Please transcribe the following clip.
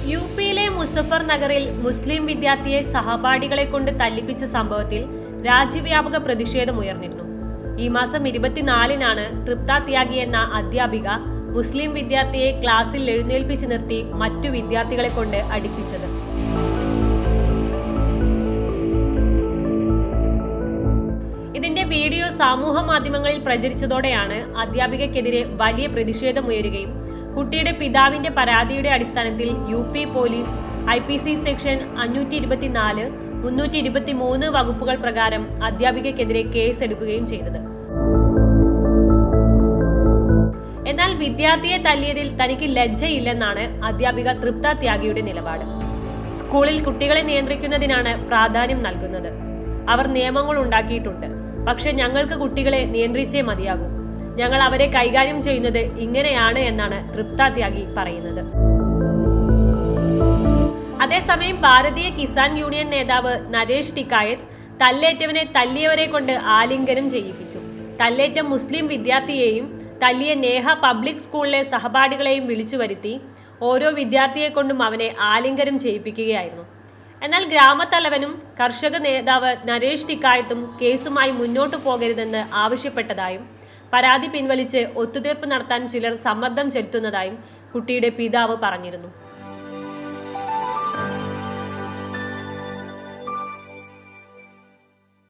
U പിയിലെ മുസഫർ നഗറിൽ മുസ്ലിം വിദ്യാർത്ഥിയെ സഹപാഠികളെ കൊണ്ട് തല്ലിപ്പിച്ച സംഭവത്തിൽ രാജ്യവ്യാപക പ്രതിഷേധമുയർന്നിരുന്നു ഈ മാസം ഇരുപത്തിനാലിനാണ് തൃപ്ത ത്യാഗി എന്ന അധ്യാപിക മുസ്ലിം വിദ്യാർത്ഥിയെ ക്ലാസ്സിൽ എഴുന്നേൽപ്പിച്ച് നിർത്തി മറ്റു വിദ്യാർത്ഥികളെ കൊണ്ട് അടിപ്പിച്ചത് ഇതിന്റെ വീഡിയോ സമൂഹ മാധ്യമങ്ങളിൽ പ്രചരിച്ചതോടെയാണ് അധ്യാപികയ്ക്കെതിരെ വലിയ പ്രതിഷേധമുയരുകയും കുട്ടിയുടെ പിതാവിന്റെ പരാതിയുടെ അടിസ്ഥാനത്തിൽ U P police I P C section അഞ്ഞൂറ്റി ഇരുപത്തിനാല് മുന്നൂറ്റി ഇരുപത്തി മൂന്ന് വകുപ്പുകൾ പ്രകാരം അധ്യാപികയ്ക്കെതിരെ കേസെടുക്കുകയും ചെയ്തത് എന്നാൽ വിദ്യാർത്ഥിയെ തല്ലിയതിൽ തനിക്ക് ലജ്ജയില്ലെന്നാണ് അധ്യാപിക തൃപ്ത ത്യാഗിയുടെ നിലപാട് സ്കൂളിൽ കുട്ടികളെ നിയന്ത്രിക്കുന്നതിനാണ് പ്രാധാന്യം നൽകുന്നത് അവർ നിയമങ്ങൾ ഉണ്ടാക്കിയിട്ടുണ്ട് പക്ഷെ ഞങ്ങൾക്ക് കുട്ടികളെ നിയന്ത്രിച്ചേ മതിയാകൂ ഞങ്ങൾ അവരെ കൈകാര്യം ചെയ്യുന്നത് ഇങ്ങനെയാണ് എന്നാണ് തൃപ്ത ത്യാഗി പറയുന്നത് അതേസമയം ഭാരതീയ കിസാൻ യൂണിയൻ നേതാവ് നരേഷ് ടിക്കായത്ത് തല്ലേറ്റവനെ തല്ലിയവരെ കൊണ്ട് ആലിംഗനം ചെയ്യിപ്പിച്ചു തല്ലേറ്റ മുസ്ലിം വിദ്യാർത്ഥിയെയും തല്ലിയ നേഹ പബ്ലിക് സ്കൂളിലെ സഹപാഠികളെയും വിളിച്ചു വരുത്തി ഓരോ വിദ്യാർത്ഥിയെ കൊണ്ടും അവനെ ആലിംഗനം ചെയ്യിപ്പിക്കുകയായിരുന്നു എന്നാൽ ഗ്രാമത്തലവനും കർഷക നേതാവ് നരേഷ് ടിക്കായത്തും കേസുമായി മുന്നോട്ടു പോകരുതെന്ന് ആവശ്യപ്പെട്ടതായും പരാതി പിൻവലിച്ച് ഒത്തുതീർപ്പ് നടത്താൻ ചിലർ സമ്മർദ്ദം ചെലുത്തുന്നതായും കുട്ടിയുടെ പിതാവ് പറഞ്ഞിരുന്നു